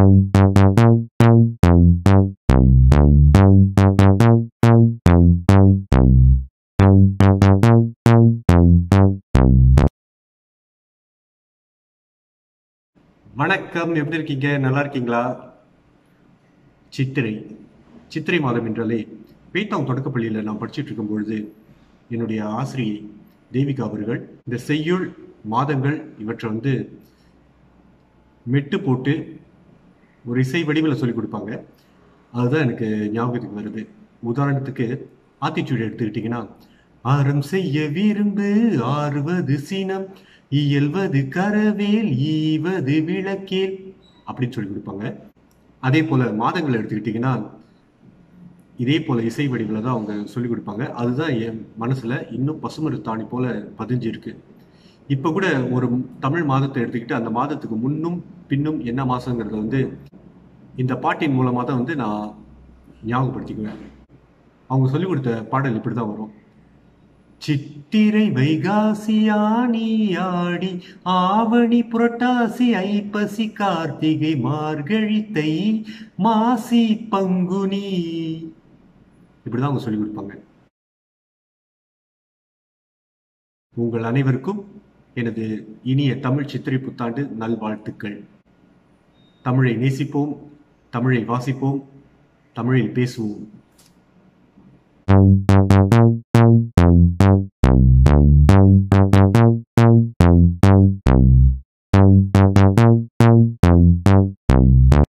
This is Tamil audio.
வணக்கம் எப்படி இருக்கீங்க நல்லா இருக்கீங்களா சித்திரை சித்திரை மாதம் என்றாலே பேத்தாங் தொடக்கப்பள்ளியில் நான் படிச்சுட்டு இருக்கும் பொழுது என்னுடைய ஆசிரியை தேவிகா அவர்கள் இந்த செய்யுள் மாதங்கள் இவற்றை வந்து மெட்டு போட்டு ஒரு இசை வடிவில் சொல்லி கொடுப்பாங்க அதுதான் எனக்கு ஞாபகத்துக்கு வருது உதாரணத்துக்கு ஆத்திச்சூடி எடுத்துக்கிட்டிங்கன்னா ஆரம் செய்ய விரும்பு ஆறுவது சீனம் இயல்வது கரவேல் ஈவது விளக்கேல் அப்படின்னு சொல்லி கொடுப்பாங்க அதே போல மாதங்கள் எடுத்துக்கிட்டிங்கன்னா இதே போல இசை வடிவில் தான் அவங்க சொல்லி கொடுப்பாங்க அதுதான் என் மனசுல இன்னும் பசுமருத்தாணி போல பதிஞ்சிருக்கு இப்போ கூட ஒரு தமிழ் மாதத்தை எடுத்துக்கிட்டு அந்த மாதத்துக்கு முன்னும் பின்னும் என்ன மாசங்கிறத வந்து இந்த பாட்டின் மூலமாக தான் வந்து நான் ஞாபகப்படுத்திக்குவேன் அவங்க சொல்லி கொடுத்த பாடல் இப்படி தான் வரும் சித்திரை வைகாசி ஆனி ஆடி ஆவணி புரட்டாசி ஐப்பசி கார்த்திகை மார்கழி தை மாசி பங்குனி இப்படிதான் அவங்க சொல்லி கொடுப்பாங்க உங்கள் அனைவருக்கும் எனது இனிய தமிழ் சித்திரை புத்தாண்டு நல்வாழ்த்துக்கள் தமிழை நேசிப்போம் தமிழை வாசிப்போம் தமிழில் பேசுவோம்